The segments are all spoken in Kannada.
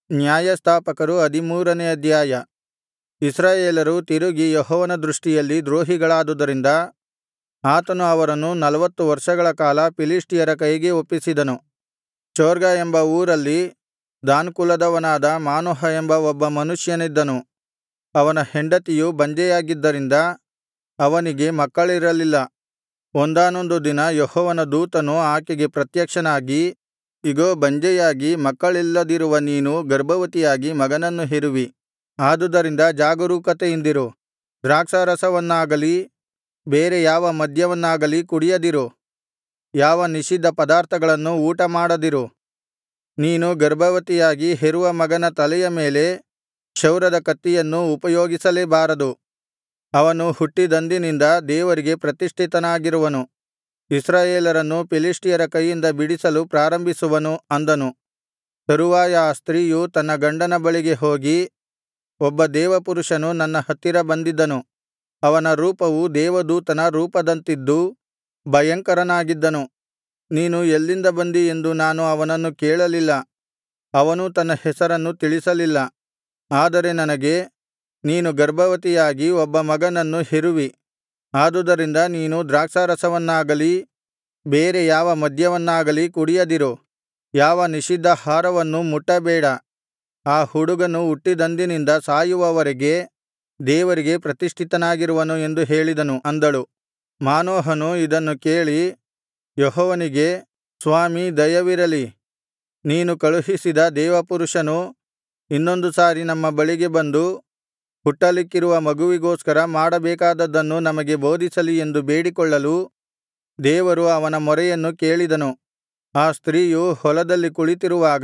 ನ್ಯಾಯಸ್ಥಾಪಕರು ಹದಿಮೂರನೇ ಅಧ್ಯಾಯ ಇಸ್ರಾಯೇಲರು ತಿರುಗಿ ಯೆಹೋವನ ದೃಷ್ಟಿಯಲ್ಲಿ ದ್ರೋಹಿಗಳಾದುದರಿಂದ ಆತನು ಅವರನ್ನು ನಲ್ವತ್ತು ವರ್ಷಗಳ ಕಾಲ ಫಿಲಿಷ್ಟಿಯರ ಕೈಗೆ ಒಪ್ಪಿಸಿದನು ಚೊರ್ಗಾ ಎಂಬ ಊರಲ್ಲಿ ದಾನ್ ಕುಲದವನಾದ ಮಾನೋಹ ಎಂಬ ಒಬ್ಬ ಮನುಷ್ಯನಿದ್ದನು ಅವನ ಹೆಂಡತಿಯು ಬಂಜೆಯಾಗಿದ್ದರಿಂದ ಅವನಿಗೆ ಮಕ್ಕಳಿರಲಿಲ್ಲ ಒಂದಾನೊಂದು ದಿನ ಯೆಹೋವನ ದೂತನು ಆಕೆಗೆ ಪ್ರತ್ಯಕ್ಷನಾಗಿ ಇಗೋ ಬಂಜೆಯಾಗಿ ಮಕ್ಕಳಿಲ್ಲದಿರುವ ನೀನು ಗರ್ಭವತಿಯಾಗಿ ಮಗನನ್ನು ಹೆರುವಿ ಆದುದರಿಂದ ಜಾಗರೂಕತೆಯಿಂದಿರು ದ್ರಾಕ್ಷಾರಸವನ್ನಾಗಲಿ ಬೇರೆ ಯಾವ ಮದ್ಯವನ್ನಾಗಲಿ ಕುಡಿಯದಿರು ಯಾವ ನಿಷಿದ್ಧ ಪದಾರ್ಥಗಳನ್ನು ಊಟಮಾಡದಿರು ನೀನು ಗರ್ಭವತಿಯಾಗಿ ಹೆರುವ ಮಗನ ತಲೆಯ ಮೇಲೆ ಕ್ಷೌರದ ಕತ್ತಿಯನ್ನು ಉಪಯೋಗಿಸಲೇಬಾರದು ಅವನು ಹುಟ್ಟಿದಂದಿನಿಂದ ದೇವರಿಗೆ ಪ್ರತಿಷ್ಠಿತನಾಗಿರುವನು ಇಸ್ರಾಯೇಲರನ್ನು ಫಿಲಿಷ್ಟಿಯರ ಕೈಯಿಂದ ಬಿಡಿಸಲು ಪ್ರಾರಂಭಿಸುವನು ಅಂದನು ತರುವಾಯ ಆ ಸ್ತ್ರೀಯು ತನ್ನ ಗಂಡನ ಬಳಿಗೆ ಹೋಗಿ ಒಬ್ಬ ದೇವಪುರುಷನು ನನ್ನ ಹತ್ತಿರ ಬಂದಿದ್ದನು ಅವನ ರೂಪವು ದೇವದೂತನ ರೂಪದಂತಿದ್ದು ಭಯಂಕರನಾಗಿದ್ದನು ನೀನು ಎಲ್ಲಿಂದ ಬಂದಿ ಎಂದು ನಾನು ಅವನನ್ನು ಕೇಳಲಿಲ್ಲ ಅವನೂ ತನ್ನ ಹೆಸರನ್ನು ತಿಳಿಸಲಿಲ್ಲ ಆದರೆ ನನಗೆ ನೀನು ಗರ್ಭವತಿಯಾಗಿ ಒಬ್ಬ ಮಗನನ್ನು ಹೆರುವಿ ಆದುದರಿಂದ ನೀನು ದ್ರಾಕ್ಷಾರಸವನ್ನಾಗಲಿ ಬೇರೆ ಯಾವ ಮದ್ಯವನ್ನಾಗಲಿ ಕುಡಿಯದಿರು ಯಾವ ನಿಷಿದ್ಧಾಹಾರವನ್ನೂ ಮುಟ್ಟಬೇಡ ಆ ಹುಡುಗನು ಹುಟ್ಟಿದಂದಿನಿಂದ ಸಾಯುವವರೆಗೆ ದೇವರಿಗೆ ಪ್ರತಿಷ್ಠಿತನಾಗಿರುವನು ಎಂದು ಹೇಳಿದನು ಅಂದಳು ಮಾನೋಹನು ಇದನ್ನು ಕೇಳಿ ಯೆಹೋವನಿಗೆ ಸ್ವಾಮೀ ದಯವಿರಲಿ ನೀನು ಕಳುಹಿಸಿದ ದೇವಪುರುಷನು ಇನ್ನೊಂದು ಸಾರಿ ನಮ್ಮ ಬಳಿಗೆ ಬಂದು ಹುಟ್ಟಲಿಕ್ಕಿರುವ ಮಗುವಿಗೋಸ್ಕರ ಮಾಡಬೇಕಾದದ್ದನ್ನು ನಮಗೆ ಬೋಧಿಸಲಿ ಎಂದು ಬೇಡಿಕೊಳ್ಳಲು ದೇವರು ಅವನ ಮೊರೆಯನ್ನು ಕೇಳಿದನು ಆ ಸ್ತ್ರೀಯು ಹೊಲದಲ್ಲಿ ಕುಳಿತಿರುವಾಗ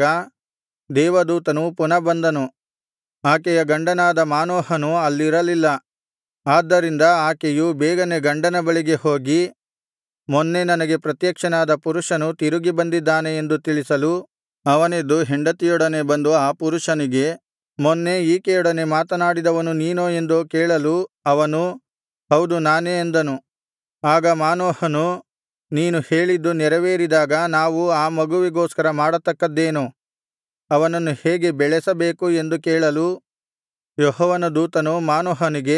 ದೇವದೂತನು ಪುನಃ ಬಂದನು ಆಕೆಯ ಗಂಡನಾದ ಮಾನೋಹನು ಅಲ್ಲಿರಲಿಲ್ಲ ಆದ್ದರಿಂದ ಆಕೆಯು ಬೇಗನೆ ಗಂಡನ ಬಳಿಗೆ ಹೋಗಿ ಮೊನ್ನೆ ನನಗೆ ಪ್ರತ್ಯಕ್ಷನಾದ ಪುರುಷನು ತಿರುಗಿ ಬಂದಿದ್ದಾನೆ ಎಂದು ತಿಳಿಸಲು ಅವನೆದ್ದು ಹೆಂಡತಿಯೊಡನೆ ಬಂದು ಆ ಪುರುಷನಿಗೆ ಮೊನ್ನೆ ಈಕೆಯೊಡನೆ ಮಾತನಾಡಿದವನು ನೀನೋ ಎಂದು ಕೇಳಲು ಅವನು ಹೌದು ನಾನೇ ಎಂದನು ಆಗ ಮಾನೋಹನು ನೀನು ಹೇಳಿದ್ದು ನೆರವೇರಿದಾಗ ನಾವು ಆ ಮಗುವಿಗೋಸ್ಕರ ಮಾಡತಕ್ಕದ್ದೇನು ಅವನನ್ನು ಹೇಗೆ ಬೆಳೆಸಬೇಕು ಎಂದು ಕೇಳಲು ಯೆಹೋವನ ದೂತನು ಮಾನೋಹನಿಗೆ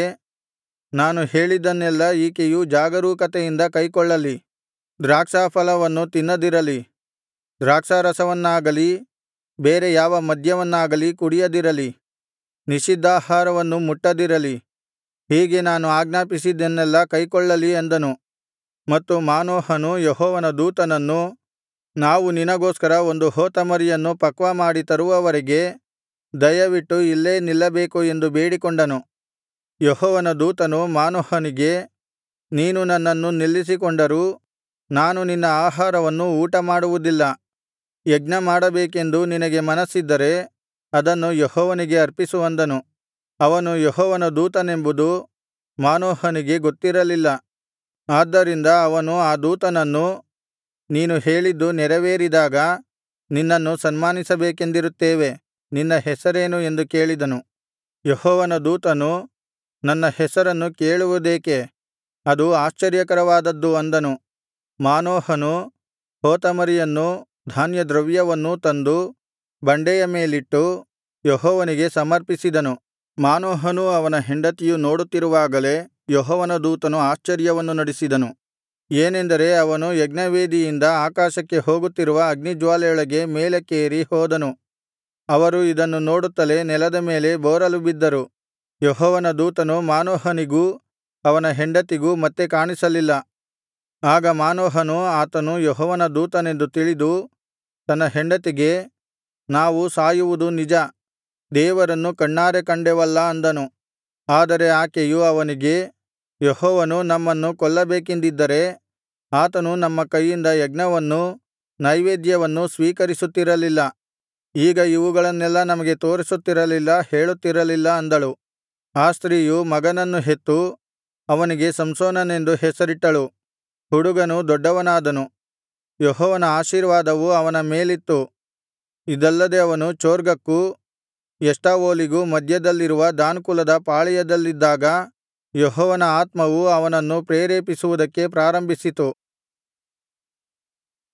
ನಾನು ಹೇಳಿದ್ದನ್ನೆಲ್ಲಾ ಈಕೆಯು ಜಾಗರೂಕತೆಯಿಂದ ಕೈಕೊಳ್ಳಲಿ ದ್ರಾಕ್ಷಾಫಲವನ್ನು ತಿನ್ನದಿರಲಿ ದ್ರಾಕ್ಷಾರಸವನ್ನಾಗಲಿ ಬೇರೆ ಯಾವ ಮದ್ಯವನ್ನಾಗಲಿ ಕುಡಿಯದಿರಲಿ ನಿಷಿದ್ಧಾಹಾರವನ್ನು ಮುಟ್ಟದಿರಲಿ ಹೀಗೆ ನಾನು ಆಜ್ಞಾಪಿಸಿದ್ದನ್ನೆಲ್ಲಾ ಕೈಕೊಳ್ಳಲಿ ಅಂದನು ಮತ್ತು ಮಾನೋಹನು ಯೆಹೋವನ ದೂತನನ್ನು ನಾವು ನಿನಗೋಸ್ಕರ ಒಂದು ಹೋತಮರಿಯನ್ನು ಪಕ್ವಮಾಡಿ ತರುವವರೆಗೆ ದಯವಿಟ್ಟು ಇಲ್ಲೇ ನಿಲ್ಲಬೇಕು ಎಂದು ಬೇಡಿಕೊಂಡನು ಯೆಹೋವನ ದೂತನು ಮಾನೋಹನಿಗೆ ನೀನು ನನ್ನನ್ನು ನಿಲ್ಲಿಸಿಕೊಂಡರೂ ನಾನು ನಿನ್ನ ಆಹಾರವನ್ನು ಊಟಮಾಡುವುದಿಲ್ಲ ಯಜ್ಞಮಾಡಬೇಕೆಂದು ನಿನಗೆ ಮನಸ್ಸಿದ್ದರೆ ಅದನ್ನು ಯೆಹೋವನಿಗೆ ಅರ್ಪಿಸು ಅಂದನು ಅವನು ಯೆಹೋವನ ದೂತನೆಂಬುದು ಮಾನೋಹನಿಗೆ ಗೊತ್ತಿರಲಿಲ್ಲ ಆದ್ದರಿಂದ ಅವನು ಆ ದೂತನನ್ನು ನೀನು ಹೇಳಿದ್ದು ನೆರವೇರಿದಾಗ ನಿನ್ನನ್ನು ಸನ್ಮಾನಿಸಬೇಕೆಂದಿರುತ್ತೇವೆ ನಿನ್ನ ಹೆಸರೇನು ಎಂದು ಕೇಳಿದನು ಯೆಹೋವನ ದೂತನು ನನ್ನ ಹೆಸರನ್ನು ಕೇಳುವುದೇಕೆ ಅದು ಆಶ್ಚರ್ಯಕರವಾದದ್ದು ಅಂದನು ಮಾನೋಹನು ಹೋತಮರಿಯನ್ನೂ ಧಾನ್ಯದ್ರವ್ಯವನ್ನೂ ತಂದು ಬಂಡೆಯ ಮೇಲಿಟ್ಟು ಯೆಹೋವನಿಗೆ ಸಮರ್ಪಿಸಿದನು ಮಾನೋಹನೂ ಅವನ ಹೆಂಡತಿಯೂ ನೋಡುತ್ತಿರುವಾಗಲೇ ಯೆಹೋವನ ದೂತನು ಆಶ್ಚರ್ಯವನ್ನು ನಡಿಸಿದನು ಏನೆಂದರೆ ಅವನು ಯಜ್ಞವೇದಿಯಿಂದ ಆಕಾಶಕ್ಕೆ ಹೋಗುತ್ತಿರುವ ಅಗ್ನಿಜ್ವಾಲೆಯೊಳಗೆ ಮೇಲಕ್ಕೇರಿ ಹೋದನು ಅವರು ಇದನ್ನು ನೋಡುತ್ತಲೇ ನೆಲದ ಮೇಲೆ ಬೋರಲು ಬಿದ್ದರು ಯೆಹೋವನ ದೂತನು ಮಾನೋಹನಿಗೂ ಅವನ ಹೆಂಡತಿಗೂ ಮತ್ತೆ ಕಾಣಿಸಲಿಲ್ಲ ಆಗ ಮಾನೋಹನು ಆತನು ಯೆಹೋವನ ದೂತನೆಂದು ತಿಳಿದು ತನ್ನ ಹೆಂಡತಿಗೆ ನಾವು ಸಾಯುವುದು ನಿಜ ದೇವರನ್ನು ಕಣ್ಣಾರೆ ಕಂಡೆವಲ್ಲಾ ಅಂದನು ಆದರೆ ಆಕೆಯು ಅವನಿಗೆ ಯೆಹೋವನು ನಮ್ಮನ್ನು ಕೊಲ್ಲಬೇಕೆಂದಿದ್ದರೆ ಆತನು ನಮ್ಮ ಕೈಯಿಂದ ಯಜ್ಞವನ್ನೂ ನೈವೇದ್ಯವನ್ನೂ ಸ್ವೀಕರಿಸುತ್ತಿರಲಿಲ್ಲ ಈಗ ಇವುಗಳನ್ನೆಲ್ಲಾ ನಮಗೆ ತೋರಿಸುತ್ತಿರಲಿಲ್ಲ ಹೇಳುತ್ತಿರಲಿಲ್ಲ ಅಂದಳು ಆ ಸ್ತ್ರೀಯು ಮಗನನ್ನು ಹೆತ್ತು ಅವನಿಗೆ ಸಂಸೋನನೆಂದು ಹೆಸರಿಟ್ಟಳು ಹುಡುಗನು ದೊಡ್ಡವನಾದನು ಯೆಹೋವನ ಆಶೀರ್ವಾದವು ಅವನ ಮೇಲಿತ್ತು ಇದಲ್ಲದೆ ಅವನು ಚೊರ್ಗಕ್ಕೂ ಎಷ್ಟಾವೋಲಿಗೂ ಮಧ್ಯದಲ್ಲಿರುವ ದಾನ್ ಕುಲದ ಪಾಳೆಯದಲ್ಲಿದ್ದಾಗ ಯೆಹೋವನ ಆತ್ಮವು ಅವನನ್ನು ಪ್ರೇರೇಪಿಸುವುದಕ್ಕೆ ಪ್ರಾರಂಭಿಸಿತು